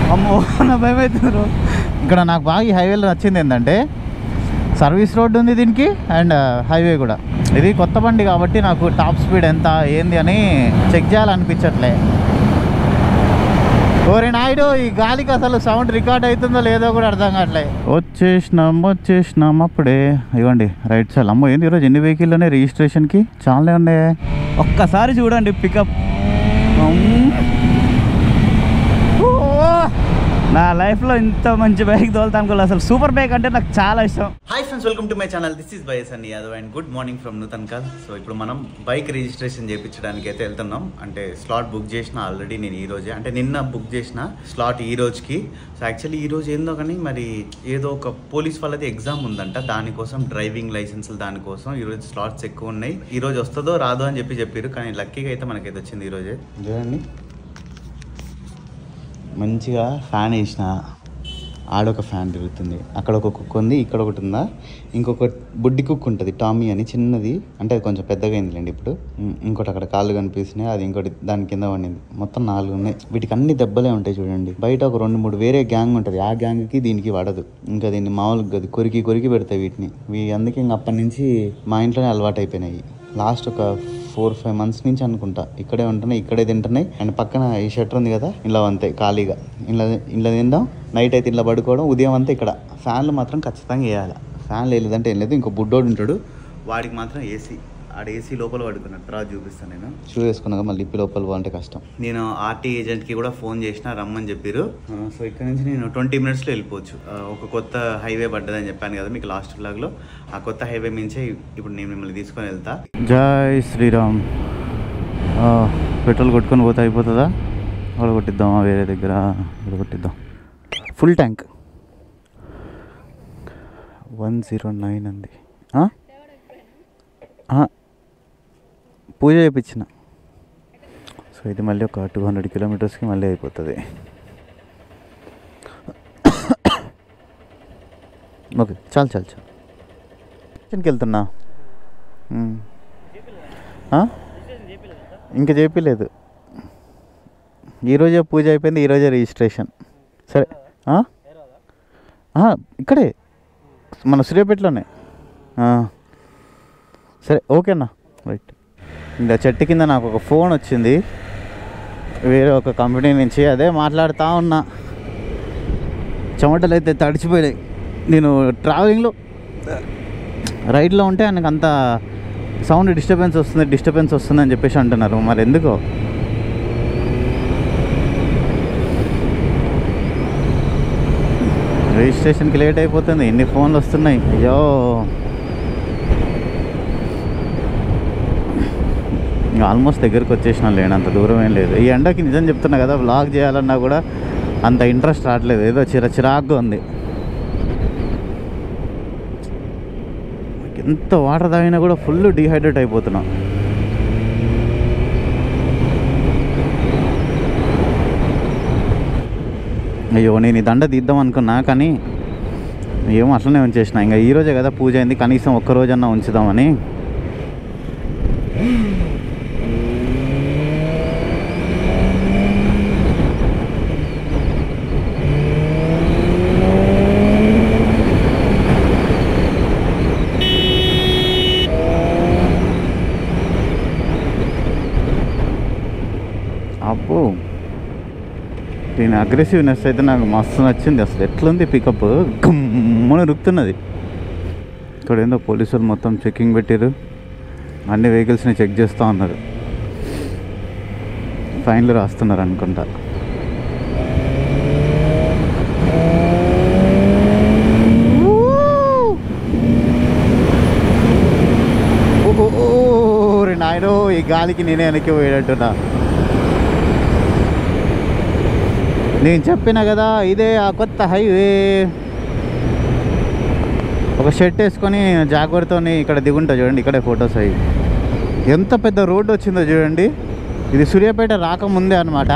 అమ్మో నా భయం అవుతుంది ఇక్కడ నాకు బాగా ఈ హైవేలో నచ్చింది ఏంటంటే సర్వీస్ రోడ్ ఉంది దీనికి అండ్ హైవే కూడా ఇది కొత్త బండి కాబట్టి నాకు టాప్ స్పీడ్ ఎంత ఏంది అని చెక్ చేయాలనిపించట్లే ఓరే నాయుడు ఈ గాలికి అసలు సౌండ్ రికార్డ్ అవుతుందో లేదో కూడా అర్థం కావట్లే వచ్చేసినాం వచ్చేసినాం అప్పుడే ఇవ్వండి రైట్ సైడ్ అమ్మో ఏంది ఈరోజు ఎన్ని వెహికల్ ఉన్నాయి రిజిస్ట్రేషన్కి చాలానే ఉన్నాయి ఒక్కసారి చూడండి పికప్ నా లైఫ్లో ఇంత మంచి బైక్ తోలుతా అనుకోలేదు అసలు సూపర్ బైక్ అంటే నాకు చాలా ఇష్టం hi friends welcome to my channel this is బైఎస్ అని Yadav and good morning from Nutan Kal so ఇప్పుడు మనం బైక్ రిజిస్ట్రేషన్ చేయించడానికి అయితే వెళ్తున్నాం అంటే స్లాట్ బుక్ చేసిన ఆల్రెడీ నేను ఈ రోజే అంటే నిన్న బుక్ చేసిన స్లాట్ ఈ రోజుకి సో యాక్చువల్లీ ఈ రోజు ఏందో కానీ మరి ఏదో ఒక పోలీస్ వాళ్ళది ఎగ్జామ్ ఉందంట దానికోసం డ్రైవింగ్ లైసెన్సులు దానికోసం ఈ రోజు స్లాట్స్ ఎక్కువ ఉన్నాయి ఈ రోజు వస్తుందో రాదో అని చెప్పి చెప్పారు కానీ లక్కీగా అయితే మనకైతే వచ్చింది ఈ రోజే చూడండి మంచిగా ఫ్యాన్ వేసిన ఆడొక ఫ్యాన్ తిరుగుతుంది అక్కడ ఒక కుక్ ఉంది ఇక్కడ ఒకటి ఉందా ఇంకొక బుడ్డి కుక్ ఉంటుంది టామీ అని చిన్నది అంటే అది కొంచెం పెద్దగా అయిందిలేండి ఇప్పుడు ఉమ్, ఇంకోటి అక్కడ కాళ్ళు కనిపిస్తున్నాయి అది ఇంకోటి దాని కింద పడింది మొత్తం నాలుగు ఉన్నాయి వీటికి అన్ని దెబ్బలే ఉంటాయి చూడండి బయట ఒక రెండు మూడు వేరే గ్యాంగ్ ఉంటుంది ఆ గ్యాంగ్కి దీనికి పడదు ఇంకా దీన్ని మామూలుగా అది కొరికి కొరికి పెడతాయి వీటిని వీ అందుకే ఇంక అప్పటి నుంచి మా ఇంట్లోనే అలవాటు అయిపోయినాయి లాస్ట్ ఒక ఫోర్ ఫైవ్ మంత్స్ నుంచి అనుకుంటా ఇక్కడే ఉంటున్నాయి ఇక్కడే తింటున్నాయి అండ్ పక్కన ఈ షట్టర్ ఉంది కదా ఇలా అంతే ఖాళీగా ఇలా ఇలా తిందాం నైట్ అయితే ఇలా పడుకోవడం ఉదయం అంతా ఇక్కడ ఫ్యాన్లు మాత్రం ఖచ్చితంగా వేయాలి ఫ్యాన్లు వేయలేదంటే ఏం లేదు ఇంకో బుడ్డోడు ఉంటాడు వాడికి మాత్రం ఏసీ ఆడ ఏసీ లోపల పడుకున్నాడు తర్వాత చూపిస్తాను నేను షూ వేసుకున్నాక మళ్ళీ ఇప్పి లోపల పోవాలంటే కష్టం నేను ఆర్టీ ఏజెంట్కి కూడా ఫోన్ చేసిన రమ్మని చెప్పారు సో ఇక్కడ నుంచి నేను ట్వంటీ మినిట్స్లో వెళ్ళిపోవచ్చు ఆ, ఒక కొత్త హైవే పడ్డదని చెప్పాను కదా మీకు లాస్ట్ బ్లాగ్లో ఆ కొత్త హైవే మించే ఇప్పుడు నేను మిమ్మల్ని తీసుకొని వెళ్తా జై శ్రీరామ్ పెట్రోల్ కొట్టుకొని పోతే అయిపోతుందా ఇక్కడ కొట్టిద్దామా వేరే దగ్గర ఇక్కడ కొట్టిద్దాం full tank one zero nine అంది ఆ? ఆ, పూజ చేయించిన సో ఇది మళ్ళీ ఒక టూ హండ్రెడ్ కిలోమీటర్స్కి మళ్ళీ అయిపోతుంది ఓకే చాలు చాలు చాలు కిచెన్కి వెళ్తున్నా ఉమ్. ఆ? ఇంకా చేపిలేదు ఈరోజే పూజ అయిపోయింది ఈరోజే రిజిస్ట్రేషన్ సరే ఆ? ఆ, ఇక్కడే మన సూర్యాపేటలోనే ఆ. సరే ఓకేనా రైట్ ఇంకా చెట్టు కింద నాకు ఒక ఫోన్ వచ్చింది వేరే ఒక కంపెనీ నుంచి అదే మాట్లాడుతూ ఉన్నా చెమటలు అయితే తడిచిపోయాయి నేను ట్రావెలింగ్లో రైడ్లో ఉంటే ఆయనకు అంత సౌండ్ డిస్టర్బెన్స్ వస్తుంది డిస్టర్బెన్స్ వస్తుంది అని చెప్పేసి అంటున్నారు మరి ఎందుకో రిజిస్ట్రేషన్కి లేట్ అయిపోతుంది ఎన్ని ఫోన్లు వస్తున్నాయి అయ్యో ఆల్మోస్ట్ దగ్గరికి వచ్చేసిన లేను అంత దూరం ఏం లేదు ఈ ఎండకి నిజం చెప్తున్నా కదా వ్లాగ్ చేయాలన్నా కూడా అంత ఇంట్రెస్ట్ రావట్లేదు ఏదో చిర చిరాగ్గా ఉంది ఎంత వాటర్ తాగినా కూడా ఫుల్ డిహైడ్రేట్ అయిపోతున్నాం అయ్యో నేను ఈ దండ తీద్దాం అనుకున్నా కానీ ఏమో అట్లనే ఉంచేసిన ఇంకా ఈ రోజే కదా పూజ అయింది కనీసం ఒక్క రోజన్నా ఉంచుదామని అబ్బో దీని అగ్రెసివ్నెస్ అయితే నాకు మస్తు నచ్చింది అసలు ఎట్లుంది పికప్ గమ్మున రుక్కుతున్నది ఇక్కడ ఏందో పోలీసులు మొత్తం చెక్కింగ్ పెట్టారు అన్ని వెహికల్స్ని చెక్ చేస్తూ ఉన్నారు ఫైన్లు రాస్తున్నారు అనుకుంటా ఓ నాయనో ఈ గాలికి నేనే వెనక్కి పోయేటట్టున్నా నేను చెప్పిన కదా ఇదే ఆ కొత్త హైవే ఒక షర్ట్ వేసుకొని జాగ్వర్తో ఇక్కడ దిగుంటా చూడండి ఇక్కడే ఫొటోస్ అయ్యి ఎంత పెద్ద రోడ్డు వచ్చిందో చూడండి ఇది సూర్యాపేట రాకముందే అనమాట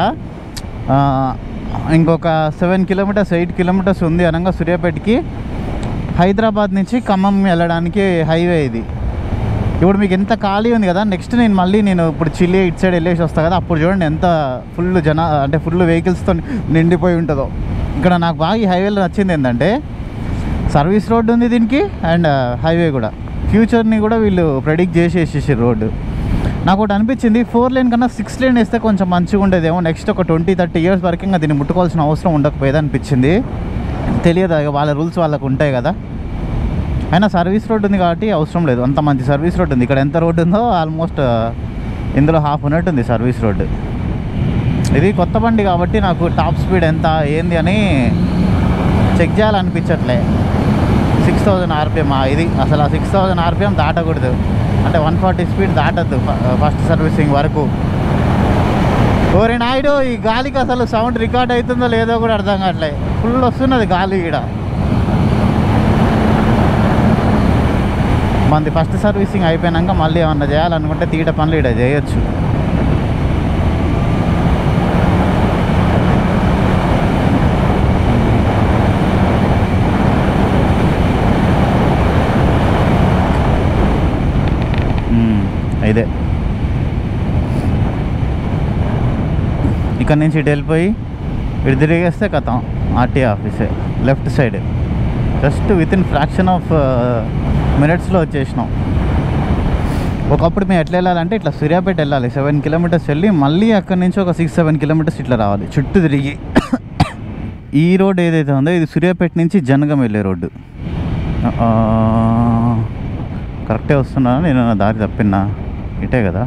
ఇంకొక సెవెన్ కిలోమీటర్స్ ఎయిట్ కిలోమీటర్స్ ఉంది అనగా సూర్యాపేటకి హైదరాబాద్ నుంచి ఖమ్మం వెళ్ళడానికి హైవే ఇది ఇప్పుడు మీకు ఎంత ఖాళీ ఉంది కదా నెక్స్ట్ నేను మళ్ళీ నేను ఇప్పుడు చిల్లి ఇటు సైడ్ వెళ్ళేసి వస్తా కదా అప్పుడు చూడండి ఎంత ఫుల్ జన అంటే ఫుల్ వెహికల్స్తో నిండిపోయి ఉంటుందో ఇక్కడ నాకు బాగా ఈ హైవేలో నచ్చింది ఏంటంటే సర్వీస్ రోడ్ ఉంది దీనికి అండ్ హైవే కూడా ఫ్యూచర్ని కూడా వీళ్ళు ప్రెడిక్ట్ చేసేసేసారు రోడ్డు నాకు ఒకటి అనిపించింది ఫోర్ లైన్ కన్నా సిక్స్ లైన్ వేస్తే కొంచెం మంచిగా ఉండేదేమో నెక్స్ట్ ఒక ట్వంటీ థర్టీ ఇయర్స్ వరకు ఇంకా దీన్ని ముట్టుకోవాల్సిన అవసరం ఉండకపోయేది అనిపించింది తెలియదు ఇక వాళ్ళ రూల్స్ వాళ్ళకు ఉంటాయి కదా అయినా సర్వీస్ రోడ్ ఉంది కాబట్టి అవసరం లేదు అంత మంచి సర్వీస్ రోడ్ ఉంది ఇక్కడ ఎంత రోడ్ ఉందో ఆల్మోస్ట్ ఇందులో హాఫ్ ఉన్నట్టుంది సర్వీస్ రోడ్ ఇది కొత్త బండి కాబట్టి నాకు టాప్ స్పీడ్ ఎంత ఏంది అని చెక్ చేయాలనిపించట్లే సిక్స్ థౌజండ్ ఆర్పిఎం ఇది అసలు ఆ సిక్స్ థౌజండ్ ఆర్పిఎం దాటకూడదు అంటే వన్ ఫార్టీ స్పీడ్ దాటద్దు ఫస్ట్ సర్వీసింగ్ వరకు ఓరి నాయుడు ఈ గాలికి అసలు సౌండ్ రికార్డ్ అవుతుందో లేదో కూడా అర్థం కావట్లే ఫుల్ వస్తున్నది గాలి ఇక్కడ మనది ఫస్ట్ సర్వీసింగ్ అయిపోయినాక మళ్ళీ ఏమన్నా చేయాలనుకుంటే తీట పనులు ఇక్కడ చేయొచ్చు మ్మ్, ఇదే ఇక్కడ నుంచి ఇటు వెళ్ళిపోయి ఇటు తిరిగేస్తే కథం ఆర్టీ ఆఫీసే left side just with in fraction of మినిట్స్లో వచ్చేసినాం ఒకప్పుడు మేము ఎట్లా వెళ్ళాలంటే ఇట్లా సూర్యాపేట వెళ్ళాలి సెవెన్ కిలోమీటర్స్ వెళ్ళి మళ్ళీ అక్కడి నుంచి ఒక సిక్స్ సెవెన్ కిలోమీటర్స్ ఇట్లా రావాలి చుట్టూ తిరిగి ఈ రోడ్ ఏదైతే ఉందో ఇది సూర్యాపేట నుంచి జనగం వెళ్ళే రోడ్డు ఆ, కరెక్టే వస్తున్నా నేను నా దారి తప్పినా ఇటే కదా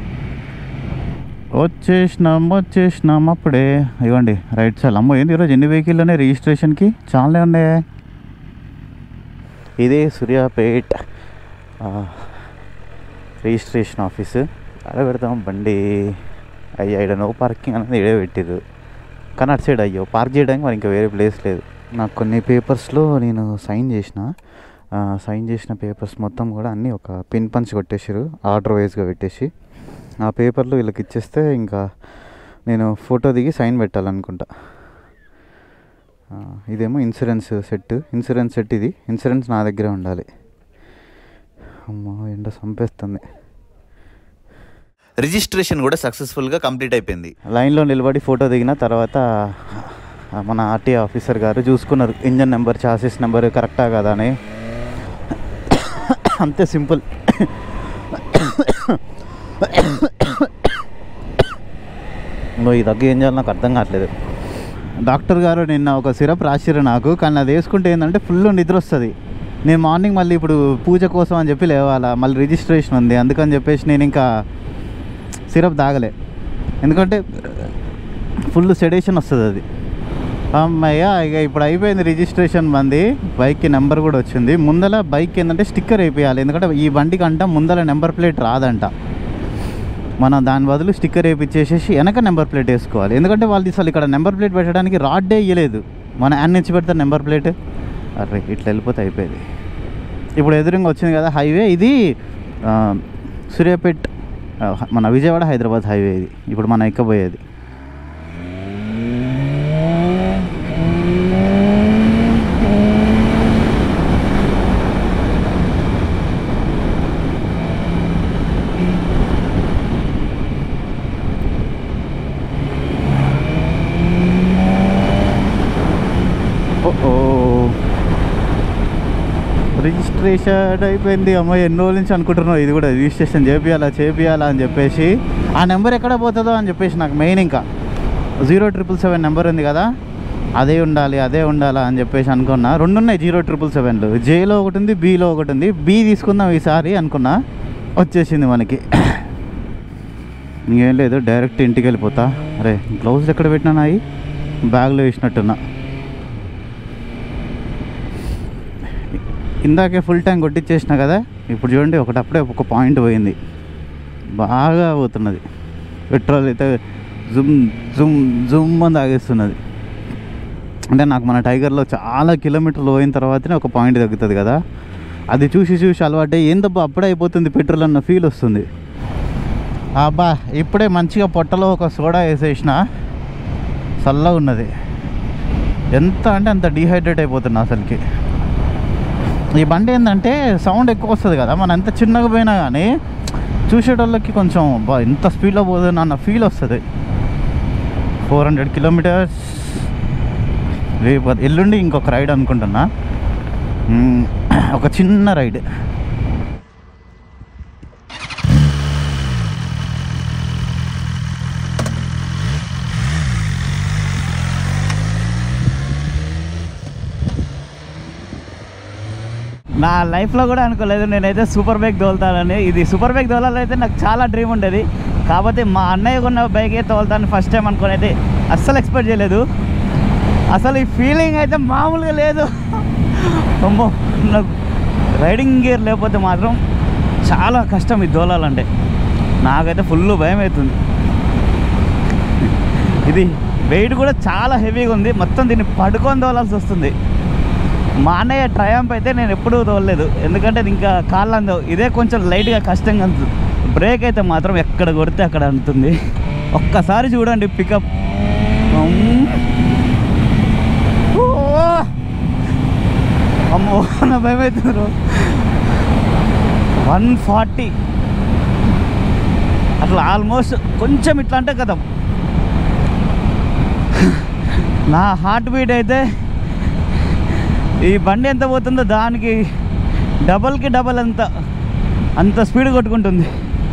వచ్చేసినాం వచ్చేసినాం అప్పుడే ఇవ్వండి రైట్ సైడ్ అమ్మో ఏంది ఈరోజు ఎన్ని వెహికల్ ఉన్నాయి రిజిస్ట్రేషన్కి చాలానే ఉన్నాయి ఇదే సూర్యాపేట్ ఆ, రిజిస్ట్రేషన్ ఆఫీసు అక్కడ పెడతాం బండి అయ్యా ఇక్కడ నో పార్కింగ్ అనేది ఇడే పెట్టిరు కానీ అటు సైడ్ అయ్యో పార్క్ చేయడానికి మరి ఇంకా వేరే ప్లేస్ లేదు నాకు కొన్ని పేపర్స్లో నేను సైన్ చేసిన ఆ, సైన్ చేసిన పేపర్స్ మొత్తం కూడా అన్నీ ఒక పిన్ పంచ్ కొట్టేసారు ఆర్డర్ వైజ్గా పెట్టేసి ఆ పేపర్లు వీళ్ళకి ఇచ్చేస్తే ఇంకా నేను ఫోటో దిగి సైన్ పెట్టాలనుకుంటా ఆ, ఇదేమో ఇన్సూరెన్స్ సెట్ ఇన్సూరెన్స్ సెట్ ఇది ఇన్సూరెన్స్ నా దగ్గరే ఉండాలి అమ్మా ఎండ చంపేస్తుంది రిజిస్ట్రేషన్ కూడా సక్సెస్ఫుల్గా కంప్లీట్ అయిపోయింది లైన్లో నిలబడి ఫోటో దిగిన తర్వాత ఆ, మన ఆర్టీ ఆఫీసర్ గారు చూసుకున్నారు ఇంజన్ నెంబర్ చాసిస్ నెంబర్ కరెక్టా కదా అని అంతే సింపుల్ ఇంకో ఈ దగ్గర ఏం చేయాలో నాకు అర్థం కావట్లేదు డాక్టర్ గారు నిన్న ఒక సిరప్ రాసిరు నాకు కానీ అది వేసుకుంటే ఏంటంటే ఫుల్ నిద్ర వస్తుంది నేను మార్నింగ్ మళ్ళీ ఇప్పుడు పూజ కోసం అని చెప్పి లేవాలా మళ్ళీ రిజిస్ట్రేషన్ ఉంది అందుకని చెప్పేసి నేను ఇంకా సిరప్ తాగలే ఎందుకంటే ఫుల్ సెడేషన్ వస్తుంది అది అమ్మయ్య ఇక ఇప్పుడు అయిపోయింది రిజిస్ట్రేషన్ మంది బైక్కి నెంబర్ కూడా వచ్చింది ముందల బైక్ ఏంటంటే స్టిక్కర్ వేయించాలి ఎందుకంటే ఈ బండికి అంట ముందల నెంబర్ ప్లేట్ రాదంట మనం దాని బదులు స్టిక్కర్ వేయించేసేసి వెనక నెంబర్ ప్లేట్ వేసుకోవాలి ఎందుకంటే వాళ్ళు అసలు ఇక్కడ నెంబర్ ప్లేట్ పెట్టడానికి రాడ్డే ఇవ్వలేదు మన యాన్ నుంచి పెడతారు నెంబర్ ప్లేట్ అరే ఇట్లా వెళ్ళిపోతే అయిపోయింది ఇప్పుడు ఎదురుగా వచ్చింది కదా హైవే ఇది ఆ, సూర్యాపేట్ ఆ, మన విజయవాడ హైదరాబాద్ హైవే ఇది ఇప్పుడు మనం ఎక్కబోయేది ఓ రిజిస్ట్రేషన్ అయిపోయింది అమ్మాయి ఎన్ని రోజుల నుంచి అనుకుంటున్నావు ఇది కూడా రిజిస్ట్రేషన్ చేపియాలా చేపియాలా అని చెప్పేసి ఆ నెంబర్ ఎక్కడ పోతుందో అని చెప్పేసి నాకు మెయిన్ ఇంకా జీరో ట్రిపుల్ సెవెన్ నెంబర్ ఉంది కదా అదే ఉండాలి అదే ఉండాలా అని చెప్పేసి అనుకున్నా రెండు ఉన్నాయి జీరో ట్రిపుల్ సెవెన్లు జేలో ఒకటి ఉంది బీలో ఒకటి ఉంది బీ తీసుకుందాం ఈసారి అనుకున్నా వచ్చేసింది మనకి ఇంకేం లేదు డైరెక్ట్ ఇంటికి వెళ్ళిపోతా అరే గ్లౌజ్ ఎక్కడ పెట్టినా నాయి బ్యాగ్లో వేసినట్టున్నా ఇందాకే ఫుల్ ట్యాంక్ కొట్టించేసిన కదా ఇప్పుడు చూడండి ఒకటప్పుడే ఒక పాయింట్ పోయింది బాగా పోతున్నది పెట్రోల్ అయితే జుమ్ జుమ్ జుమ్ అని తాగేస్తున్నది అంటే నాకు మన టైగర్లో చాలా కిలోమీటర్లు పోయిన తర్వాతనే ఒక పాయింట్ తగ్గుతుంది కదా అది చూసి చూసి అలవాటే ఏందబ్బా అప్పుడే అయిపోతుంది పెట్రోల్ అన్న ఫీల్ వస్తుంది అబ్బా ఇప్పుడే మంచిగా పొట్టలో ఒక సోడా వేసేసిన చల్లగా ఉన్నది ఎంత అంటే అంత డీహైడ్రేట్ అయిపోతున్నా అసలుకి ఈ బండి ఏంటంటే సౌండ్ ఎక్కువ వస్తుంది కదా మన ఎంత చిన్నగా పోయినా కానీ చూసేటోళ్ళకి కొంచెం బా ఇంత స్పీడ్లో పోతుంది అన్న ఫీల్ వస్తుంది ఫోర్ హండ్రెడ్ కిలోమీటర్స్ రేపు ఎల్లుండి ఇంకొక రైడ్ అనుకుంటున్నా మ్మ్, ఒక చిన్న రైడ్ నా లైఫ్లో కూడా అనుకోలేదు నేనైతే సూపర్ బైక్ తోలుతానని ఇది సూపర్ బైక్ తోలాలైతే నాకు చాలా డ్రీమ్ ఉండేది కాకపోతే మా అన్నయ్య కొన్న బైకే తోలుతాను ఫస్ట్ టైం అనుకుని అయితే అస్సలు ఎక్స్పెక్ట్ చేయలేదు అసలు ఈ ఫీలింగ్ అయితే మామూలుగా లేదు అమ్మో నాకు రైడింగ్ గేర్ లేకపోతే మాత్రం చాలా కష్టం ఇది తోలాలంటే నాకైతే ఫుల్ భయం అవుతుంది ఇది వెయిట్ కూడా చాలా హెవీగా ఉంది మొత్తం దీన్ని పడుకొని తోలాల్సి వస్తుంది మా అన్నయ్య ట్రయంప్ అయితే నేను ఎప్పుడూ తోలలేదు ఎందుకంటే ఇది ఇంకా కాళ్ళు అందవు ఇదే కొంచెం లైట్గా కష్టంగా అందుతుంది బ్రేక్ అయితే మాత్రం ఎక్కడ కొడితే అక్కడ అందుతుంది ఒక్కసారి చూడండి పికప్ అమ్మో నా భయం అవుతుంది వన్ ఫార్టీ అట్లా ఆల్మోస్ట్ కొంచెం ఇట్లా అంటే కదా నా హార్ట్ బీట్ అయితే ఈ బండి ఎంత పోతుందో దానికి డబల్కి డబల్ అంత అంత స్పీడ్ కొట్టుకుంటుంది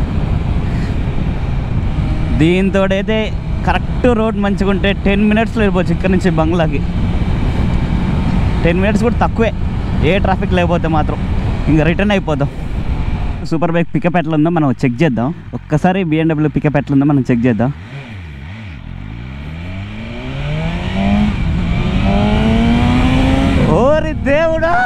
దీంతో అయితే కరెక్ట్ రోడ్ మంచిగా ఉంటే టెన్ మినిట్స్లో వెళ్ళిపోవచ్చు ఇక్కడ నుంచి బంగ్లాకి టెన్ మినిట్స్ కూడా తక్కువే ఏ ట్రాఫిక్ లేకపోతే మాత్రం ఇంకా రిటర్న్ అయిపోదాం సూపర్ బైక్ పికప్ ఎట్లా ఉందో మనం చెక్ చేద్దాం ఒక్కసారి బిఎండబ్ల్యూ పికప్ ఎట్లా ఉందో మనం చెక్ చేద్దాం ఓరి దేవుడా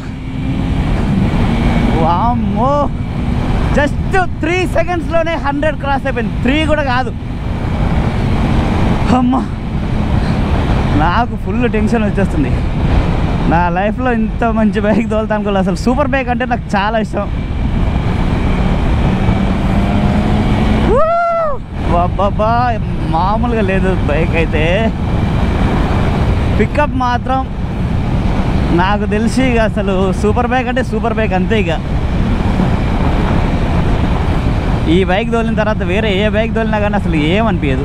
వామ్మో జస్ట్ త్రీ సెకండ్స్లోనే హండ్రెడ్ క్రాస్ అయిపోయింది త్రీ కూడా కాదు అమ్మా నాకు ఫుల్ టెన్షన్ వచ్చేస్తుంది నా లైఫ్లో ఇంత మంచి బైక్ తోలుతా అనుకోలేదు అసలు సూపర్ బైక్ అంటే నాకు చాలా ఇష్టం బాబా మామూలుగా లేదు బైక్ అయితే పికప్ మాత్రం నాకు తెలిసి ఇక అసలు సూపర్ బైక్ అంటే సూపర్ బైక్ అంతే ఇక ఈ బైక్ తోలిన తర్వాత వేరే ఏ బైక్ తోలినా కానీ అసలు ఏమనిపించదు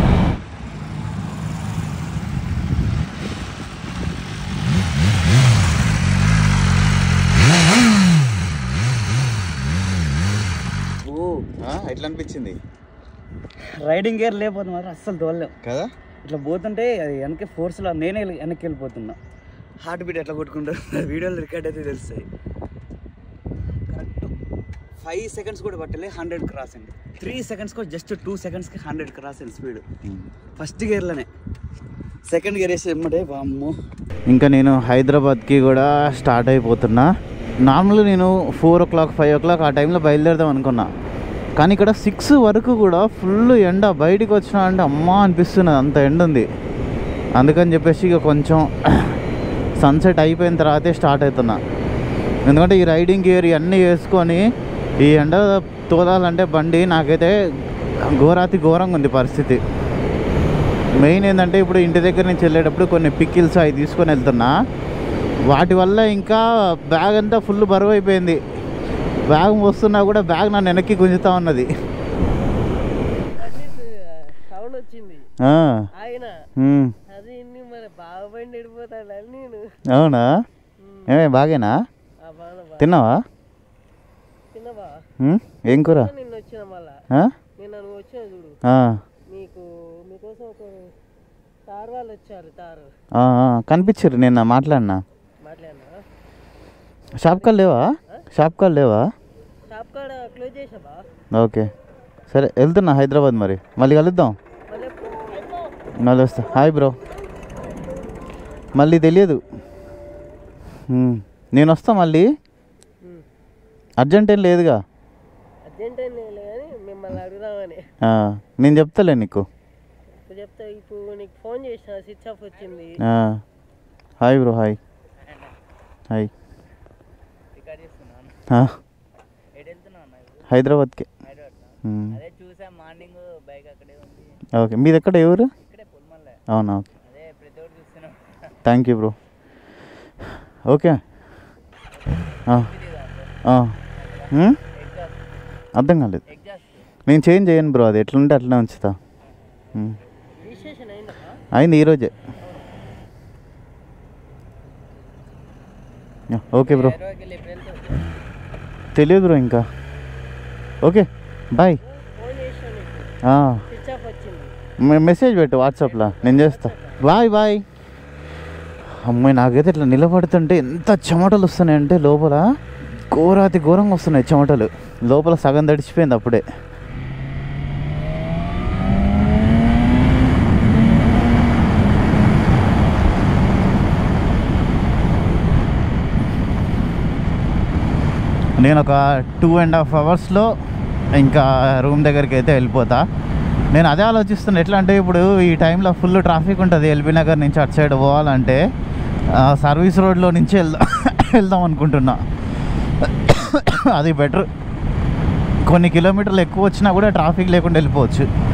ఎట్లా అనిపించింది రైడింగ్ గేర్ లేకపోతే మాత్రం అస్సలు తోలలేం కదా ఇట్లా పోతుంటే అది వెనక ఫోర్స్లో నేనే వెనక్కి వెళ్ళిపోతున్నా హార్ట్ బీట్ ఎట్లా కొట్టుకుంటారు వీడియోలు రికార్డ్ అయితే తెలుస్తాయి కరెక్ట్ ఫైవ్ సెకండ్స్ కూడా పట్టలే హండ్రెడ్ క్రాస్ అయింది త్రీ సెకండ్స్ కూడా జస్ట్ టూ సెకండ్స్కి హండ్రెడ్ క్రాస్ అయింది స్పీడ్ ఫస్ట్ గేర్లోనే సెకండ్ గేర్ వేసి ఎమ్మటే బామ్మో ఇంకా నేను హైదరాబాద్కి కూడా స్టార్ట్ అయిపోతున్నా నార్మల్గా నేను four o'clock five o'clock ఆ టైంలో బయలుదేరదాం అనుకున్నా కానీ ఇక్కడ సిక్స్ వరకు కూడా ఫుల్ ఎండ బయటికి వచ్చినా అంటే అమ్మా అనిపిస్తున్నది అంత ఎండ ఉంది అందుకని చెప్పేసి ఇక కొంచెం సన్సెట్ అయిపోయిన తర్వాతే స్టార్ట్ అవుతున్నా ఎందుకంటే ఈ రైడింగ్ గేర్ ఇవన్నీ వేసుకొని ఈ ఎండ తోలాలంటే బండి నాకైతే ఘోరాతి ఘోరంగా ఉంది పరిస్థితి మెయిన్ ఏంటంటే ఇప్పుడు ఇంటి దగ్గర నుంచి వెళ్ళేటప్పుడు కొన్ని పికిల్స్ అవి తీసుకొని వెళ్తున్నా వాటి వల్ల ఇంకా బ్యాగ్ అంతా ఫుల్ బరువు అయిపోయింది బ్యాగ్ మోస్తున్నా కూడా బ్యాగ్ నన్ను వెనక్కి గుంజుతా ఉన్నది సౌండ్ వచ్చింది ఆ, ఆయన ఉమ్, అది ఇన్ని మరి బాగా బండి వెళ్ళిపోతాడు నేను అవునా ఏమే బాగేనా ఆ బాగా బా తిన్నావా తిన్నవా ఉమ్, ఏం కూర నిన్న వచ్చిన మళ్ళా ఆ? నిన్న నువ్వు వచ్చిన చూడు ఆ, నీకు మీకోసం ఒక తారు వాళ్ళు వచ్చారు తారు ఆ, ఆ, కనిపించారు నిన్న మాట్లాడినా మాట్లాడినా షాప్ కాల్ లేవా షాప్ కాల్ లేవా షాప్ కాడ క్లోజ్ చేసావా ఓకే సరే వెళ్తున్నా హైదరాబాద్ మరి మళ్ళీ కలుద్దాం మళ్ళీ ఎప్పుడు? మళ్ళీ వస్తా హాయ్ బ్రో మళ్ళీ తెలియదు ఉమ్, నేను వస్తా మళ్ళీ ఉమ్. అర్జెంట్ ఏం లేదుగా అర్జెంట్ ఏం లేదు కానీ మిమ్మల్ని అడుగుదామని ఆ, నేను చెప్తాలే నీకు ఇప్పుడు చెప్తా ఇప్పుడు నీకు ఫోన్ చేసిన స్విచ్ ఆఫ్ వచ్చింది ఆ, hi bro hi hi record చేస్తున్నాను ఆ, ఎటు వెళ్తున్నాను హైదరాబాద్కి హైదరాబాద్ ఉమ్, అదే చూసా మార్నింగ్ బైక్ అక్కడే ఉంది ఓకే మీది ఎక్కడ ఎవరు ఇక్కడే పొలమల్లే అవునా ఓకే అదే ప్రతి ఒక్కటి చూస్తున్నాం థ్యాంక్ యూ బ్రో ఓకే ఆ. ఆ. ఉమ్? అర్థం కాలేదు నేను చేంజ్ చేయను బ్రో అది ఎట్లుంటే అట్లనే ఉంచుతా ఉమ్. రిజిస్ట్రేషన్ అయిందా అయింది ఈరోజే యా, ఓకే బ్రో హైదరాబాద్కి వెళ్ళి ఎప్పుడు వెళ్తావు తెలియదు బ్రో ఇంకా ఓకే బాయ్ ఫోన్ చేసాను నీకు స్విచ్ ఆఫ్ వచ్చింది మెసేజ్ పెట్టు వాట్సాప్లో నేను చేస్తా బాయ్ బాయ్ అమ్మాయి నాకైతే ఇట్లా నిలబడుతుంటే ఎంత చెమటలు వస్తున్నాయంటే లోపల ఘోరాతి ఘోరంగా వస్తున్నాయి చెమటలు లోపల సగం తడిచిపోయింది అప్పుడే నేను ఒక టూ అండ్ హాఫ్ అవర్స్లో ఇంకా రూమ్ దగ్గరికి అయితే వెళ్ళిపోతా నేను అదే ఆలోచిస్తున్నా ఎట్లా అంటే ఇప్పుడు ఈ టైంలో ఫుల్ ట్రాఫిక్ ఉంటుంది ఎల్బీ నగర్ నుంచి అటు సైడ్ పోవాలంటే ఆ, సర్వీస్ రోడ్లో నుంచి వెళ్దాం వెళ్దాం అనుకుంటున్నా అది బెటర్ కొన్ని కిలోమీటర్లు ఎక్కువ వచ్చినా కూడా ట్రాఫిక్ లేకుండా వెళ్ళిపోవచ్చు